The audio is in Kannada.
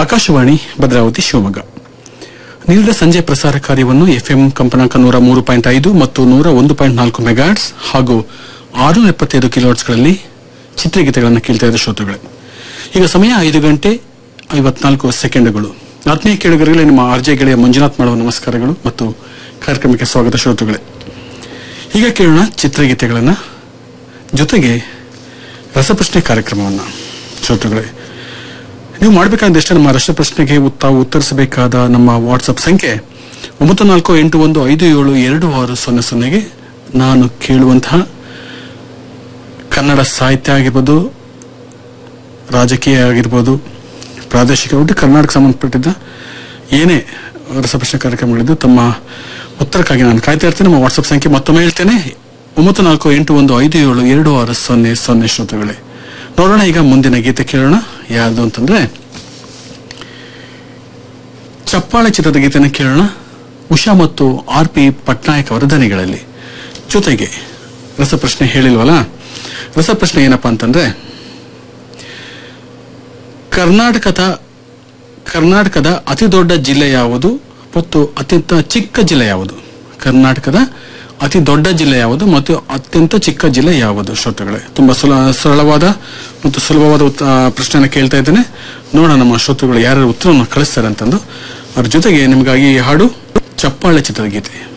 ಆಕಾಶವಾಣಿ ಭದ್ರಾವತಿ ಶಿವಮೊಗ್ಗ ನಿಲ್ದ ಸಂಜೆ ಪ್ರಸಾರ ಕಾರ್ಯವನ್ನು ಎಫ್ಎಂ ಕಂಪನಾಂಕ ನೂರ ಮೂರು ಪಾಯಿಂಟ್ ಐದು ಮತ್ತು ನೂರ ಒಂದು ಪಾಯಿಂಟ್ ನಾಲ್ಕು ಮೆಗಾಟ್ಸ್ ಹಾಗೂ ಆರು ಎಪ್ಪತ್ತೈದು ಕಿಲೋಟ್ಸ್ಗಳಲ್ಲಿ ಚಿತ್ರಗೀತೆಗಳನ್ನು ಕೇಳ್ತಾ ಇದ್ದ ಶ್ರೋತೃಗಳೇ ಈಗ ಸಮಯ ಐದು ಗಂಟೆ ಐವತ್ನಾಲ್ಕು ಸೆಕೆಂಡ್ಗಳು ಆತ್ಮೀಯ ಕೇಳುಗರಿಗೆ ನಿಮ್ಮ ಆರ್ಜೆ ಗೆಳೆಯ ಮಂಜುನಾಥ್ ಮಾಡುವ ನಮಸ್ಕಾರಗಳು ಮತ್ತು ಕಾರ್ಯಕ್ರಮಕ್ಕೆ ಸ್ವಾಗತ ಶ್ರೋತೃಗಳೇ ಈಗ ಕೇಳೋಣ ಚಿತ್ರಗೀತೆಗಳನ್ನು ಜೊತೆಗೆ ರಸಪ್ರಶ್ನೆ ಕಾರ್ಯಕ್ರಮವನ್ನು ಶ್ರೋತೃಗಳೇ ನೀವು ಮಾಡಬೇಕಾದಷ್ಟೇ ನಮ್ಮ ರಸಪ್ರಶ್ನೆಗೆ ಉತ್- ತಾವು ಉತ್ತರಿಸಬೇಕಾದ ನಮ್ಮ ವಾಟ್ಸಪ್ ಸಂಖ್ಯೆ ಒಂಬತ್ತು ನಾಲ್ಕು ಎಂಟು ಒಂದು ಐದು ಏಳು ಎರಡು ಆರು ಸೊನ್ನೆ ಸೊನ್ನೆಗೆ ನಾನು ಕೇಳುವಂತಹ ಕನ್ನಡ ಸಾಹಿತ್ಯ ಆಗಿರ್ಬೋದು ರಾಜಕೀಯ ಆಗಿರ್ಬೋದು ಪ್ರಾದೇಶಿಕ ಒಟ್ಟು ಕರ್ನಾಟಕ ಸಂಬಂಧಪಟ್ಟಿದ್ದ ಏನೇ ರಸಪ್ರಶ್ನೆ ಕಾರ್ಯಕ್ರಮಗಳಿದ್ದು ತಮ್ಮ ಉತ್ತರಕ್ಕಾಗಿ ನಾನು ಕಾಯ್ತಾ ಇರ್ತೀನಿ ನಮ್ಮ ವಾಟ್ಸಪ್ ಸಂಖ್ಯೆ ಮತ್ತೊಮ್ಮೆ ಹೇಳ್ತೇನೆ ಒಂಬತ್ತು ನಾಲ್ಕು ಎಂಟು ಒಂದು ಐದು ಏಳು ಎರಡು ಆರು ಸೊನ್ನೆ ಸೊನ್ನೆ ಶ್ರೋತೃಗಳೇ ನೋಡೋಣ ಈಗ ಮುಂದಿನ ಗೀತೆ ಕೇಳೋಣ ಯಾವುದು ಅಂತಂದ್ರೆ ಚಪ್ಪಾಳೆ ಚಿತ್ರದ ಗೀತೆನ ಕೇಳೋಣ ಉಷಾ ಮತ್ತು ಆರ್ ಪಿ ಪಟ್ನಾಯಕ್ ಅವರ ದನಿಗಳಲ್ಲಿ ಜೊತೆಗೆ ರಸಪ್ರಶ್ನೆ ಹೇಳಿಲ್ವಲ್ಲ ರಸಪ್ರಶ್ನೆ ಏನಪ್ಪಾ ಅಂತಂದ್ರೆ ಕರ್ನಾಟಕದ ಕರ್ನಾಟಕದ ಅತಿ ದೊಡ್ಡ ಜಿಲ್ಲೆ ಯಾವುದು ಮತ್ತು ಅತ್ಯಂತ ಚಿಕ್ಕ ಜಿಲ್ಲೆ ಯಾವುದು ಕರ್ನಾಟಕದ ಅತಿ ದೊಡ್ಡ ಜಿಲ್ಲೆ ಯಾವುದು ಮತ್ತು ಅತ್ಯಂತ ಚಿಕ್ಕ ಜಿಲ್ಲೆ ಯಾವುದು ಶ್ರೋತೃಗಳೇ ತುಂಬಾ ಸುಲ ಸರಳವಾದ ಮತ್ತು ಸುಲಭವಾದ ಉತ್ತ- ಆ, ಪ್ರಶ್ನೆನ ಕೇಳ್ತಾ ಇದ್ದೇನೆ ನೋಡೋಣ ನಮ್ಮ ಶ್ರೋತೃಗಳು ಯಾರ್ಯಾರು ಉತ್ತರವನ್ನು ಕಳಿಸ್ತಾರೆ ಅಂತಂದು ಅದ್ರ ಜೊತೆಗೆ ನಿಮಗಾಗಿ ಈ ಹಾಡು ಚಪ್ಪಾಳೆ ಚಿತ್ರದ ಗೀತೆ